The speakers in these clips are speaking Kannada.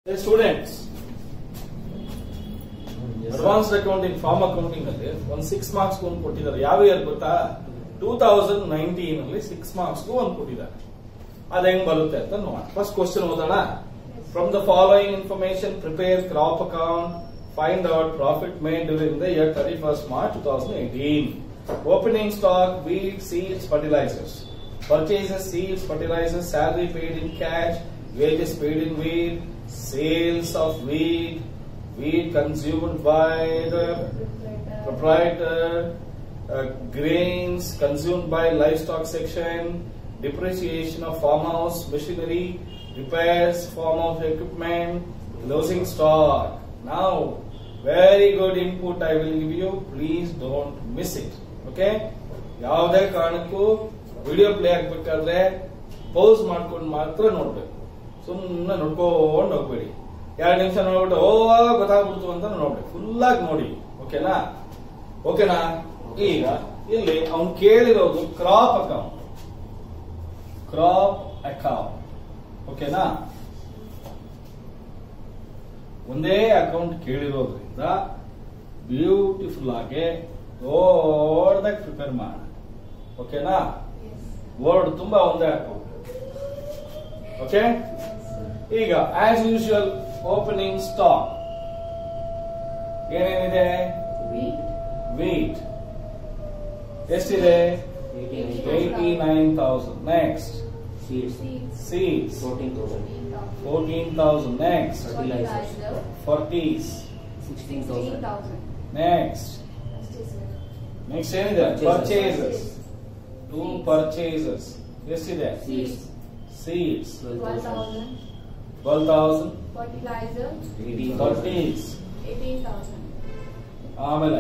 Students advanced accounting farm accounting ಅಲ್ಲಿ ಒಂದು ಸಿಕ್ಸ್ ಮಾರ್ಕ್ಸ್ ಒಂದು ಕೊಟ್ಟಿದ್ದಾರೆ ಯಾವ ಇಯರ್ ಗೊತ್ತಾ ಟೂ ತೌಸಂಡ್ ನೈನ್ಟೀನ್ ಅಲ್ಲಿ ಸಿಕ್ಸ್ ಮಾರ್ಕ್ಸ್ ಒಂದು ಕೊಟ್ಟಿದ್ದಾರೆ ಅದ್ ಹೆಂಗ್ ಬರುತ್ತೆ ಅಂತ ನೋಡೋಣ ಫಸ್ಟ್ ಕ್ವಶನ್ ಓದೋಣ from the following information prepare crop account find out profit made during the year thirty first March two thousand eighteen opening stock wheat seeds fertilizers purchases seeds fertilizers salary paid in cash wages paid in wheat sales of wheat wheat consumed by the proprietor, uh, grains consumed by livestock section, depreciation of farmhouse machinery, repairs, farm of equipment, closing stock. Now, very good input I will give you. Please don't miss it. Okay? ಯಾವುದೇ ಕಾರಣಕ್ಕೂ ವಿಡಿಯೋ ಪ್ಲೇ ಆಗ್ಬೇಕಾದ್ರೆ ಪೌಸ್ ಮಾಡ್ಕೊಂಡು ಮಾತ್ರ ನೋಡ್ಬೇಕು ಸುಮ್ಮನೆ ನೋಡ್ಕೊಂಡು ಹೋಗ್ಬೇಡಿ ಎರಡು ನಿಮಿಷ ನೋಡ್ಬಿಟ್ಟು ಓ ಗೊತ್ತಾಗ್ಬಿಡ್ತು ಅಂತ ನೋಡ್ಬೇಕು ಫುಲ್ ಆಗಿ ನೋಡಿ ಓಕೆನಾ ಓಕೆನಾ ಈಗ ಇಲ್ಲಿ ಅವ್ನು ಕೇಳಿರೋದು ಕ್ರಾಪ್ ಅಕೌಂಟ್ ಕ್ರಾಪ್ ಅಕೌಂಟ್ ಓಕೆನಾ ಒಂದೇ ಅಕೌಂಟ್ ಕೇಳಿರೋದ್ರಿಂದ ಬ್ಯೂಟಿಫುಲ್ ಆಗಿ ದೊಡ್ಡದಾಗಿ ಪ್ರಿಪೇರ್ ಮಾಡ ಓಕೆನಾ ವರ್ಡ್ ತುಂಬಾ ಒಂದೇ ಅಕೌಂಟ್ ಓಕೆ ಈಗ ಆಸ್ ಯೂಶುವಲ್ ಓಪನಿಂಗ್ ಸ್ಟಾಕ್ ಏನೇನಿದೆ ವೀಟ್ ಎಷ್ಟಿದೆ eighty nine thousand next seeds fourteen thousand next forties next next ಏನಿದೆ ಪರ್ಚೇಸಸ್ ಟೂ ಪರ್ಚೇಸಸ್ ಎಷ್ಟಿದೆ ಸೀಡ್ಸ್ ಟ್ವೆಲ್ ತೌಸಂಡ್ ಫಾರ್ಟೀಸ್ ಆಮೇಲೆ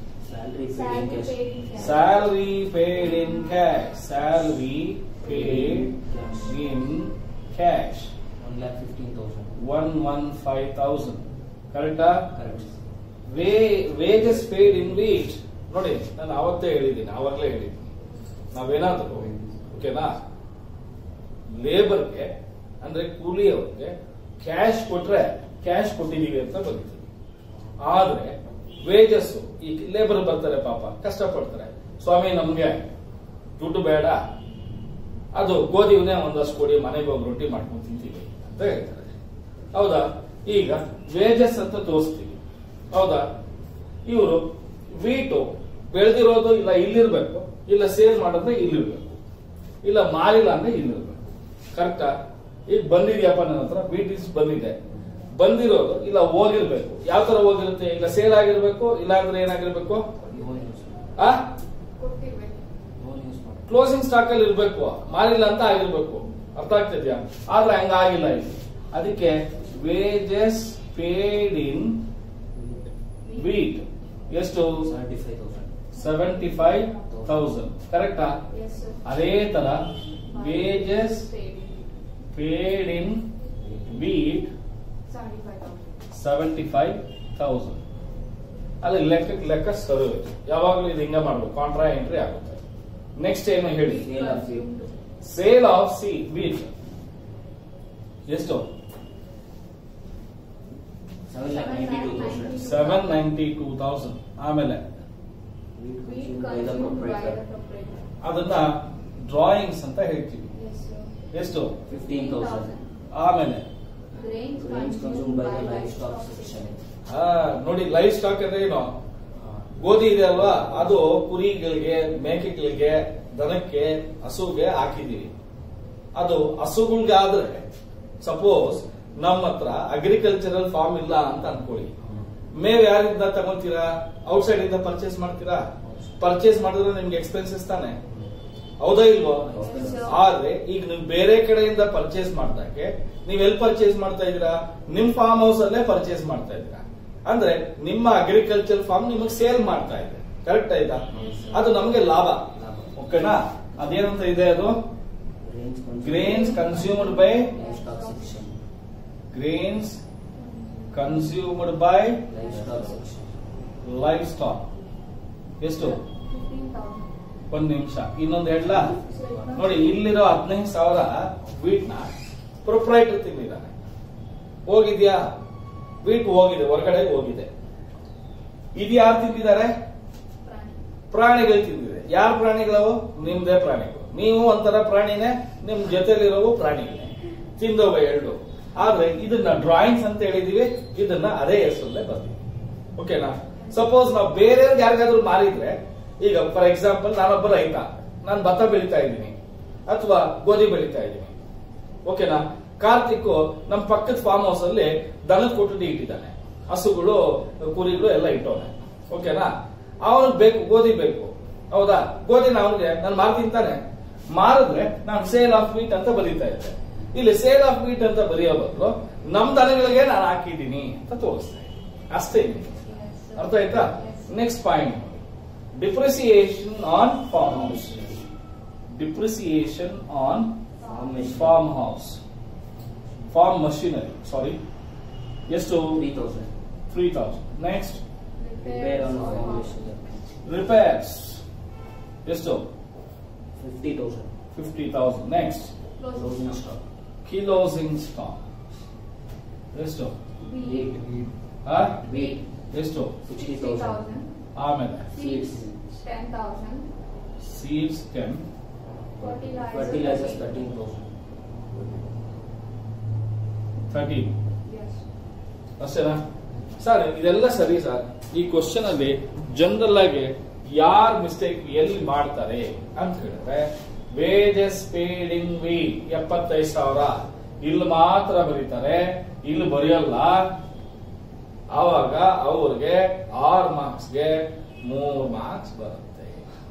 salary paid in cash salary paid in cash one one five thousand ಕರೆಕ್ಟಾ ವೇ ವೇಜಸ್ ಪೇಡ್ ಇನ್ ವೀಟ್ ನೋಡಿ ನಾನು ಅವತ್ತೇ ಹೇಳಿದ್ದೀನಿ ಆವಾಗಲೇ ಹೇಳಿದ್ದೀನಿ ನಾವೇನಾದ್ರು ಓಕೆನಾ ಲೇಬರ್ಗೆ ಅಂದ್ರೆ ಕೂಲಿಯವ್ರಿಗೆ ಕ್ಯಾಶ್ ಕೊಟ್ರೆ ಕ್ಯಾಶ್ ಕೊಟ್ಟಿದೀವಿ ಅಂತ ಬರೀತೀವಿ ಆದ್ರೆ ವೇಜಸ್ ಈ ಲೇಬರ್ ಬರ್ತಾರೆ ಪಾಪ ಕಷ್ಟಪಡ್ತಾರೆ ಸ್ವಾಮಿ ನಮ್ಗೆ ದುಡ್ಡು ಬೇಡ ಅದು ಗೋಧಿವನ್ನೇ ಒಂದಷ್ಟು ಕೊಡಿ ಮನೆಗೆ ಹೋಗಿ ರೊಟ್ಟಿ ಮಾಡ್ಕೊಂಡು ತಿಂತೀವಿ ಅಂತ ಹೇಳ್ತಾರೆ ಹೌದಾ ಈಗ ವೇಜಸ್ ಅಂತ ತೋರಿಸ್ತೀವಿ ಹೌದಾ ಇವರು ವೀಟು ಬೆಳೆದಿರೋದು ಇಲ್ಲ ಇಲ್ಲಿರ್ಬೇಕು ಇಲ್ಲ ಸೇಲ್ ಮಾಡಿದ್ರೆ ಇಲ್ಲಿರ್ಬೇಕು ಇಲ್ಲ ಮಾರಿಲ್ಲ ಅಂದ್ರೆ ಇಲ್ಲಿರ್ಬೇಕು ಕರೆಕ್ಟಾ ಈಗ ಬಂದಿದ್ಯಪ್ಪ ನನ್ನ ಹತ್ರ ವೀಟ್ ಇಸ್ ಬಂದಿದೆ ಬಂದಿರೋದು ಇಲ್ಲ ಹೋಗಿರ್ಬೇಕು ಯಾವ ತರ ಹೋಗಿರುತ್ತೆ ಇಲ್ಲ ಸೇಲ್ ಆಗಿರ್ಬೇಕು ಇಲ್ಲ ಅಂದ್ರೆ ಏನಾಗಿರ್ಬೇಕು ಆ ಕ್ಲೋಸಿಂಗ್ ಸ್ಟಾಕ್ ಅಲ್ಲಿ ಇರ್ಬೇಕು ಮಾರಿಲ್ಲ ಅಂತ ಆಗಿರ್ಬೇಕು ಅರ್ಥ ಆಗ್ತಿದ್ಯಾ ಆದ್ರೆ ಹಂಗ ಆಗಿಲ್ಲ ಇಲ್ಲಿ ಅದಕ್ಕೆ ವೇಜಸ್ ಪೇಡ್ ಇನ್ ವೀಟ್ ಎಷ್ಟು ಸೆವೆಂಟಿ ಫೈವ್ ತೌಸಂಡ್ ಕರೆಕ್ಟಾ ಅದೇ ತರ wages paid in wheat seventy five thousand ಅಲ್ಲಿ ಲೆಕ್ಕ ಲೆಕ್ಕ ಸರಿ ಯಾವಾಗಲೂ ಇದು ಹಿಂಗ ಮಾಡ್ಬೇಕು ಕಾಂಟ್ರಾ ಎಂಟ್ರಿ ಆಗುತ್ತೆ ನೆಕ್ಸ್ಟ್ ಏನು ಹೇಳಿ ಸೇಲ್ ಆಫ್ ಸಿ ವೀಟ್ ಎಷ್ಟು ಸೆವೆನ್ ನೈಂಟಿ ಟೂ ತೌಸಂಡ್ ಆಮೇಲೆ ಅದನ್ನ ಡ್ರಾಯಿಂಗ್ಸ್ ಅಂತ ಹೇಳ್ತೀವಿ ಎಷ್ಟು ಆಮೇಲೆ ಆ, ನೋಡಿ ಲೈಫ್ ಸ್ಟಾಕ್ ಅಂದ್ರೆ ಏನು ಗೋಧಿ ಇದೆ ಅಲ್ವಾ ಅದು ಕುರಿಗಳಿಗೆ ಮೇಕೆಗಳಿಗೆ ದನಕ್ಕೆ ಹಸುಗೆ ಹಾಕಿದೀವಿ ಅದು ಹಸುಗಳಿಗೆ ಆದ್ರೆ ಸಪೋಸ್ ನಮ್ಮ ಹತ್ರ ಅಗ್ರಿಕಲ್ಚರಲ್ ಫಾರ್ಮ್ ಇಲ್ಲ ಅಂತ ಅನ್ಕೊಳ್ಳಿ ಮೇವ್ ಯಾರಿಂದ ತಗೊಂತೀರಾ ಔಟ್ಸೈಡ್ ಇಂದ ಪರ್ಚೇಸ್ ಮಾಡ್ತೀರಾ ಪರ್ಚೇಸ್ ಮಾಡಿದ್ರೆ ನಿಮ್ಗೆ ಎಕ್ಸ್ಪೆನ್ಸಸ್ ತಾನೆ ಹೌದಾ ಇಲ್ವೋ ಆದ್ರೆ ಈಗ ನೀವು ಬೇರೆ ಕಡೆಯಿಂದ ಪರ್ಚೇಸ್ ಮಾಡಿದಾಗೆ ನೀವ್ ಎಲ್ಲಿ ಪರ್ಚೇಸ್ ಮಾಡ್ತಾ ಇದೀರಾ ನಿಮ್ ಫಾರ್ಮ್ ಹೌಸ್ ಅಲ್ಲೇ ಪರ್ಚೇಸ್ ಮಾಡ್ತಾ ಇದೀರಾ ಅಂದ್ರೆ ನಿಮ್ಮ ಅಗ್ರಿಕಲ್ಚರ್ ಫಾರ್ಮ್ ನಿಮಗೆ ಸೇಲ್ ಮಾಡ್ತಾ ಇದೆ ಕರೆಕ್ಟ್ ಆಯ್ತಾ ಅದು ನಮ್ಗೆ ಲಾಭ ಓಕೆನಾ ಅದೇನಂತ ಇದೆ ಅದು grains consumed by grains consumed by livestock ಎಷ್ಟು ಒಂದ್ ನಿಮಿಷ ಇನ್ನೊಂದು ಹೇಳ ನೋಡಿ ಇಲ್ಲಿರೋ ಹದಿನೈದು ಸಾವಿರ ವೀಟ್ ನ ಪ್ರೊಪ್ರೈಟರ್ ತಿಂದಿದ್ದಾನೆ ಹೋಗಿದ್ಯಾ ವೀಟ್ ಹೋಗಿದೆ ಹೊರಗಡೆ ಹೋಗಿದೆ ಇದು ಯಾರು ತಿಂದಿದ್ದಾರೆ ಪ್ರಾಣಿ ಪ್ರಾಣಿಗಳು ತಿಂದಿದೆ ಯಾರ ಪ್ರಾಣಿಗಳವು ನಿಮ್ದೇ ಪ್ರಾಣಿಗಳು ನೀವು ಒಂಥರ ಪ್ರಾಣಿನೇ ನಿಮ್ ಜೊತೆಲಿರೋವು ಪ್ರಾಣಿಗಳೇ ತಿಂದವ ಎರಡು ಆದ್ರೆ ಇದನ್ನ ಡ್ರಾಯಿಂಗ್ಸ್ ಅಂತ ಹೇಳಿದೀವಿ ಇದನ್ನ ಅದೇ ಹೆಸರಲ್ಲೇ ಬರ್ತೀವಿ ಓಕೆನಾ ಸಪೋಸ್ ನಾವು ಬೇರೆಯವ್ರಿಗೆ ಯಾರಿಗಾದ್ರೂ ಮಾರಿದ್ರೆ ಈಗ ಫಾರ್ ಎಕ್ಸಾಂಪಲ್ ನಾನೊಬ್ಬ ರೈತ ನಾನು ಭತ್ತ ಬೆಳಿತಾ ಇದ್ದೀನಿ ಅಥವಾ ಗೋಧಿ ಬೆಳಿತಾ ಇದ್ದೀನಿ ಓಕೆನಾ ಕಾರ್ತಿಕ್ ನಮ್ಮ ಪಕ್ಕದ ಫಾರ್ಮ್ ಹೌಸ್ ಅಲ್ಲಿ ದನದ ಕೊಠಡಿ ಇಟ್ಟಿದ್ದಾನೆ ಹಸುಗಳು ಕುರಿಗಳು ಎಲ್ಲ ಇಟ್ಟವನೆ ಓಕೆನಾ ಅವನಿಗೆ ಬೇಕು ಗೋಧಿ ಬೇಕು ಹೌದಾ ಗೋಧಿನ ಅವನಿಗೆ ನಾನು ಮಾರ್ತೀನಿ ತಾನೆ ಮಾರಿದ್ರೆ ನಾನು ಸೇಲ್ ಆಫ್ ಮೀಟ್ ಅಂತ ಬರೀತಾ ಇದ್ದೆ ಇಲ್ಲಿ ಸೇಲ್ ಆಫ್ ಮೀಟ್ ಅಂತ ಬರೆಯೋ ಬದಲು ನಮ್ ದನಗಳಿಗೆ ನಾನು ಹಾಕಿದ್ದೀನಿ ಅಂತ ತೋರಿಸ್ತಾ ಇದ್ದೀನಿ ಅಷ್ಟೇ ಅರ್ಥ ಆಯ್ತಾ next point depreciation on farm house depreciation on farm house farm machinery sorry ಎಷ್ಟು three thousand three thousand next repair on formation repairs ಎಷ್ಟು fifty thousand fifty thousand next closing stock kilos in stock ಎಷ್ಟು ವೇಟ್ ಆ? ವೇಟ್ ಎಷ್ಟು ಸಿಕ್ಸ್ಟಿ ತೌಸಂಡ್ ಆಮೇಲೆ seeds ten thousand seeds ten fertilisers thirteen thousand thirteen ಅಷ್ಟೇನಾ ಸರ್ ಇದೆಲ್ಲ ಸರಿ ಸರ್ ಈ ಕ್ವಶನ್ ಅಲ್ಲಿ ಜನರಲ್ ಆಗಿ ಯಾರ್ ಮಿಸ್ಟೇಕ್ ಎಲ್ಲಿ ಮಾಡ್ತಾರೆ ಅಂತ ಹೇಳಿದ್ರೆ ವೇಜಸ್ ಪೇಡ್ ಇನ್ ವಿ ಎಪ್ಪತ್ತೈದು ಸಾವಿರ ಇಲ್ಲಿ ಮಾತ್ರ ಬರೀತಾರೆ ಇಲ್ಲಿ ಬರೆಯಲ್ಲ ಆವಾಗ ಅವ್ರಿಗೆ ಆರ್ ಮಾರ್ಕ್ಸ್ಗೆ ಮೂರ್ ಮಾರ್ಕ್ಸ್ ಬರುತ್ತೆ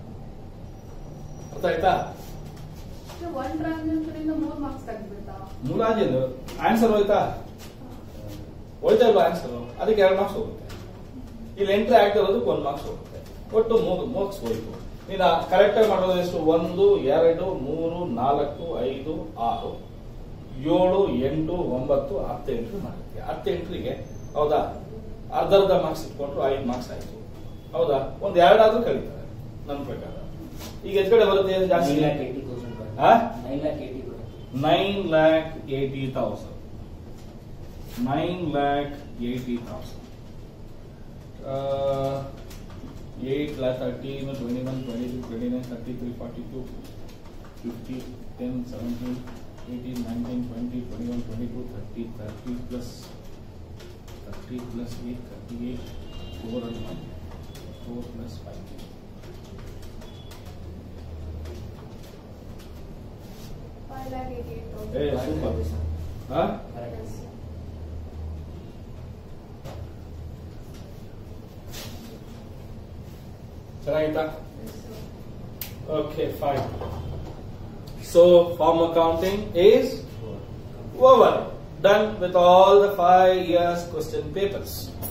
ಅರ್ಥ ಆಯ್ತಾ ಒನ್ ಟ್ರಾನ್ಸಾಕ್ಷನ್ ಇಂದ ಮೂರ್ ಮಾರ್ಕ್ಸ್ ತೆಗ್ದ್ಬಿಡ್ತಾ ಮುಲಾಜಿಂದು ಆನ್ಸರ್ ಹೋಯ್ತಾ ಹೋಯ್ತಾ ಇಲ್ವಾ ಆನ್ಸರ್ ಅದಕ್ಕೆ ಎರಡು ಮಾರ್ಕ್ಸ್ ಹೋಗುತ್ತೆ ಇಲ್ಲಿ ಎಂಟ್ರಿ ಆಗ್ತಿರೋದಕ್ಕೆ ಒಂದು ಮಾರ್ಕ್ಸ್ ಹೋಗುತ್ತೆ ಒಟ್ಟು ಮೂರು ಮಾರ್ಕ್ಸ್ ಹೋಯ್ತು ನೀನು ಕರೆಕ್ಟ್ ಆಗಿ ಮಾಡೋದು ಎಷ್ಟು ಒಂದು ಎರಡು ಮೂರು ನಾಲ್ಕು ಐದು ಆರು ಏಳು ಎಂಟು ಒಂಬತ್ತು ಹತ್ತು ಎಂಟ್ರಿ ಮಾಡುತ್ತೆ ಹತ್ತು ಎಂಟ್ರಿಗೆ ಹೌದಾ ಅರ್ಧ ಅರ್ಧ ಮಾರ್ಕ್ಸ್ ಇಟ್ಕೊಂಡ್ರು ಐದು ಮಾರ್ಕ್ಸ್ ಆಯ್ತು ಹೌದಾ ಒಂದ್ ಎರಡಾದ್ರೂ ಕರೀತಾರೆ ನನ್ನ ಪ್ರಕಾರ ಈಗ ಎದ್ ಕಡೆ ಬರುತ್ತೆ ಏನು ಜಾಸ್ತಿ ನೈನ್ ಲ್ಯಾಕ್ ಏಯ್ಟಿ ತೌಸಂಡ್ ಆ? ನೈನ್ ಲ್ಯಾಕ್ ಏಯ್ಟಿ ಬರುತ್ತೆ nine lakh eighty thousand nine lakh eighty thousand eight lakh thirteen twenty one twenty two twenty nine thirty three forty two fifty ten seventeen eighteen nineteen twenty twenty one twenty two thirty thirty plus thirty plus eight thirty eight four and one four plus five five lakh eighty eight ಏ ಸೂಪರ್ ಹಾ ಕರೆಕ್ಟ್ ಚೆನ್ನಾಗಿತ್ತಾ Okay, fine. So, form accounting is over. Done with all the five years question papers.